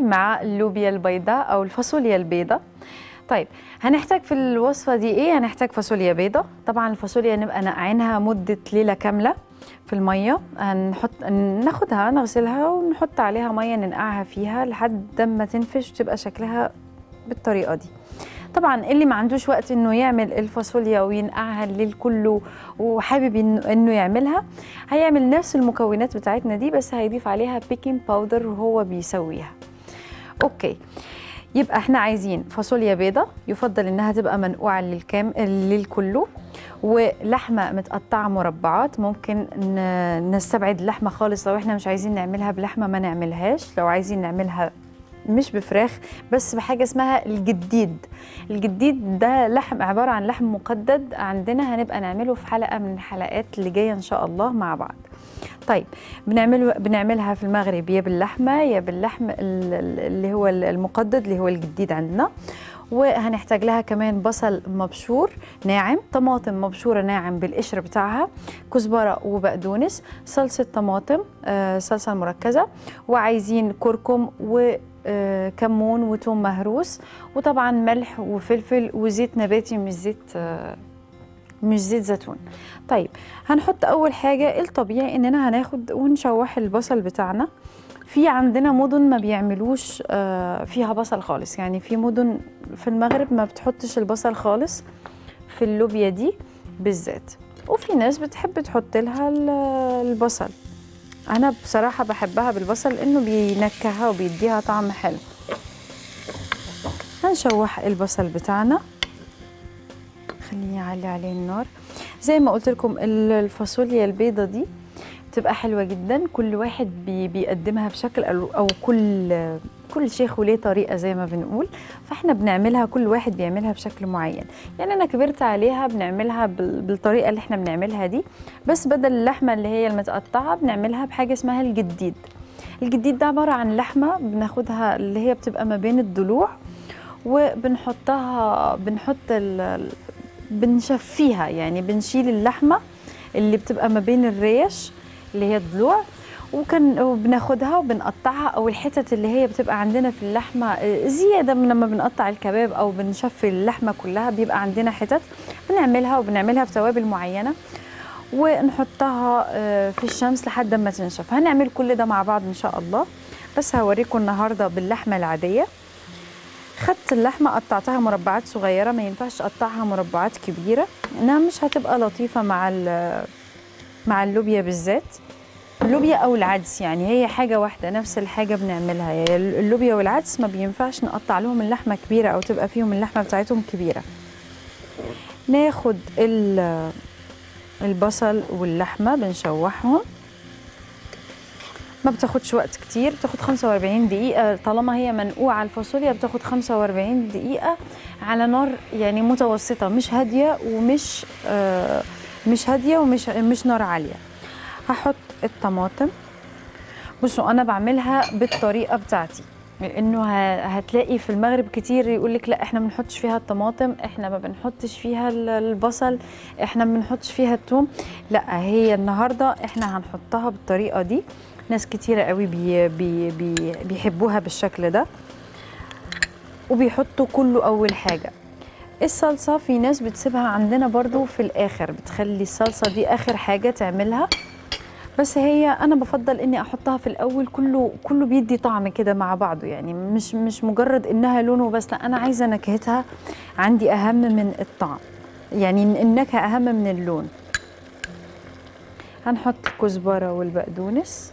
مع اللوبيا البيضاء او الفاصوليا البيضاء طيب هنحتاج في الوصفه دي ايه هنحتاج فاصوليا بيضاء طبعا الفاصوليا نبقى نقعينها مده ليله كامله في الميه هنحط ناخدها نغسلها ونحط عليها ميه ننقعها فيها لحد ما تنفش وتبقى شكلها بالطريقه دي طبعا اللي ما عندوش وقت انه يعمل الفاصوليا وينقعها الليل كله وحابب انه إنه يعملها هيعمل نفس المكونات بتاعتنا دي بس هيضيف عليها بيكنج باودر وهو بيسويها اوكي يبقى احنا عايزين فاصوليا بيضة يفضل انها تبقى منقوعة للكام الليل كله ولحمة متقطعة مربعات ممكن ن- نستبعد اللحمة خالص لو احنا مش عايزين نعملها بلحمة ما نعملهاش لو عايزين نعملها مش بفراخ بس بحاجة اسمها الجديد الجديد ده لحم عبارة عن لحم مقدد عندنا هنبقى نعمله في حلقة من الحلقات اللي جاية ان شاء الله مع بعض طيب بنعمل بنعملها في المغرب يا باللحمه يا باللحم ال- ال- اللي هو المقدد اللي هو الجديد عندنا وهنحتاج لها كمان بصل مبشور ناعم طماطم مبشوره ناعم بالقشر بتاعها كزبره وبقدونس صلصه طماطم آه صلصه مركزه وعايزين كركم و آه، كمون وتوم مهروس وطبعا ملح وفلفل وزيت نباتي مش زيت آه، مش زيت زيتون طيب هنحط اول حاجه الطبيعي اننا هناخد ونشوح البصل بتاعنا في عندنا مدن ما بيعملوش آه، فيها بصل خالص يعني في مدن في المغرب ما بتحطش البصل خالص في اللوبيا دي بالذات وفي ناس بتحب تحط لها ال- البصل انا بصراحه بحبها بالبصل لانه بينكهها وبيديها طعم حلو هنشوح البصل بتاعنا خليني اعلي عليه النار زي ما قلت لكم ال- الفاصوليا البيضة دي بتبقى حلوة جدا كل واحد بي بيقدمها بشكل أو أو كل كل شيخ وليه طريقة زي ما بنقول فاحنا بنعملها كل واحد بيعملها بشكل معين يعني أنا كبرت عليها بنعملها بال- بالطريقة اللي احنا بنعملها دي بس بدل اللحمة اللي هي المتقطعة بنعملها بحاجة اسمها الجديد الجديد ده عبارة عن لحمة بناخدها اللي هي بتبقى ما بين الضلوع وبنحطها بنحط ال- ال- بنشفيها يعني بنشيل اللحمه اللي بتبقى ما بين الريش اللي هي الضلوع وكان وبناخدها وبنقطعها او الحتت اللي هي بتبقى عندنا في اللحمه آه، زياده من لما بنقطع الكباب او بنشفي اللحمه كلها بيبقى عندنا حتت بنعملها وبنعملها في توابل معينه ونحطها آه، في الشمس لحد ما تنشف هنعمل كل ده مع بعض ان شاء الله بس هوريكم النهارده باللحمه العاديه خدت اللحمة قطعتها مربعات صغيرة ما ينفعش أقطعها مربعات كبيرة إنها مش هتبقى لطيفة مع ال- مع اللوبيا بالذات اللوبيا أو العدس يعني هي حاجة واحدة نفس الحاجة بنعملها يعني اللوبيا والعدس ما بينفعش نقطع لهم اللحمة كبيرة أو تبقى فيهم اللحمة بتاعتهم كبيرة ناخد ال- البصل واللحمة بنشوحهم ما بتاخدش وقت كتير بتاخد 45 دقيقة طالما هي منقوعة الفاصوليا بتاخد 45 دقيقة على نار يعني متوسطة مش هادية ومش آه مش هادية ومش مش نار عالية هحط الطماطم بصوا أنا بعملها بالطريقة بتاعتي لانه ه- هتلاقي في المغرب كتير يقول لك لا احنا ما بنحطش فيها الطماطم احنا ما بنحطش فيها ال- البصل احنا ما بنحطش فيها الثوم لا هي النهارده احنا هنحطها بالطريقه دي ناس كتيرة قوي بي بي بي بيحبوها بالشكل ده وبيحطوا كله أول حاجة الصلصة في ناس بتسيبها عندنا برضو في الآخر بتخلي الصلصة دي آخر حاجة تعملها بس هي أنا بفضل إني أحطها في الأول كله كله بيدي طعم كده مع بعضه يعني مش مش مجرد إنها لونه بس لا أنا عايزة نكهتها عندي أهم من الطعم يعني النكهة أهم من اللون هنحط الكزبرة والبقدونس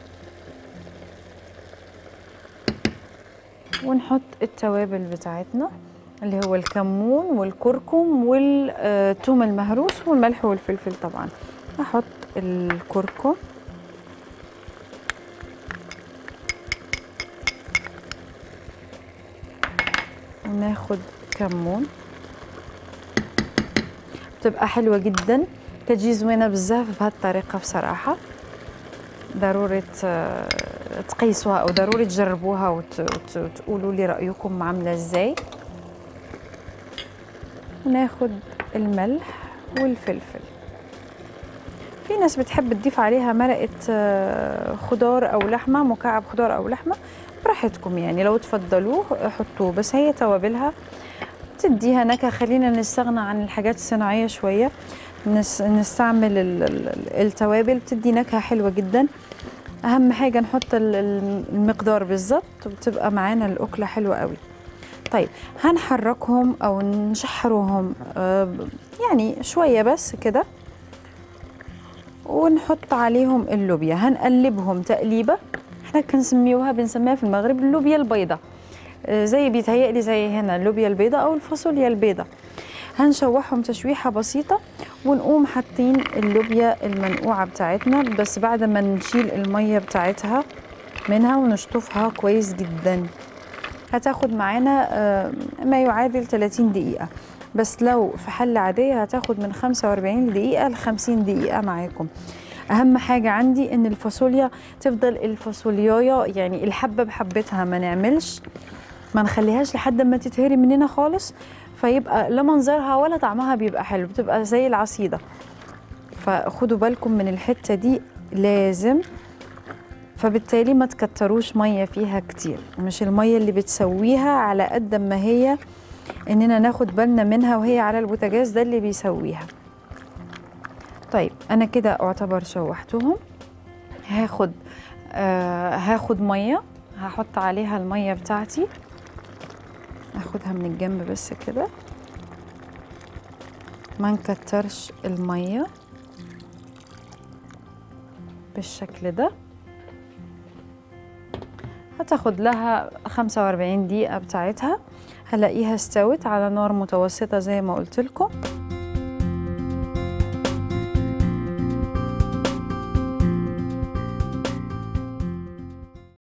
ونحط التوابل بتاعتنا اللي هو الكمون والكركم والثوم المهروس والملح والفلفل طبعا احط الكركم وناخد كمون بتبقى حلوة جدا كتجي زوينة بزاف بهالطريقة بصراحة ضروري ت- تقيسوها او ضروري تجربوها وت- وت- وتقولوا لي رايكم عامله ازاي وناخد الملح والفلفل في ناس بتحب تضيف عليها مرقه آه، خضار او لحمه مكعب خضار او لحمه براحتكم يعني لو تفضلوه حطوه بس هي توابلها تديها نكهه خلينا نستغنى عن الحاجات الصناعيه شويه نس نستعمل ال- ال- ال- التوابل بتدي نكهه حلوه جدا اهم حاجه نحط ال- ال- المقدار بالظبط وبتبقى معانا الاكله حلوه قوي طيب هنحركهم او نشحرهم آه، يعني شويه بس كده ونحط عليهم اللوبيا هنقلبهم تقليبه احنا كنسميوها بنسميها في المغرب اللوبيا البيضاء آه، زي بيتهيألي زي هنا اللوبيا البيضاء او الفاصوليا البيضاء هنشوحهم تشويحه بسيطه ونقوم حاطين اللوبيا المنقوعه بتاعتنا بس بعد ما نشيل الميه بتاعتها منها ونشطفها كويس جدا هتاخد معانا آه، ما يعادل 30 دقيقه بس لو في حله عاديه هتاخد من 45 دقيقه ل 50 دقيقه معاكم اهم حاجه عندي ان الفاصوليا تفضل الفاصوليايه يعني الحبه بحبتها ما نعملش ما نخليهاش لحد ما تتهري مننا خالص فيبقى لا منظرها ولا طعمها بيبقى حلو بتبقى زي العصيده فخدوا بالكم من الحته دي لازم فبالتالي ما تكتروش ميه فيها كتير مش الميه اللي بتسويها على قد ما هي اننا ناخد بالنا منها وهي على البوتاجاز ده اللي بيسويها طيب انا كده اعتبر شوحتهم هاخد آه هاخد ميه هحط عليها الميه بتاعتي اخدها من الجنب بس كده ما نكترش الميه بالشكل ده هتاخد لها 45 دقيقة بتاعتها هلاقيها استوت على نار متوسطة زي ما قلت لكم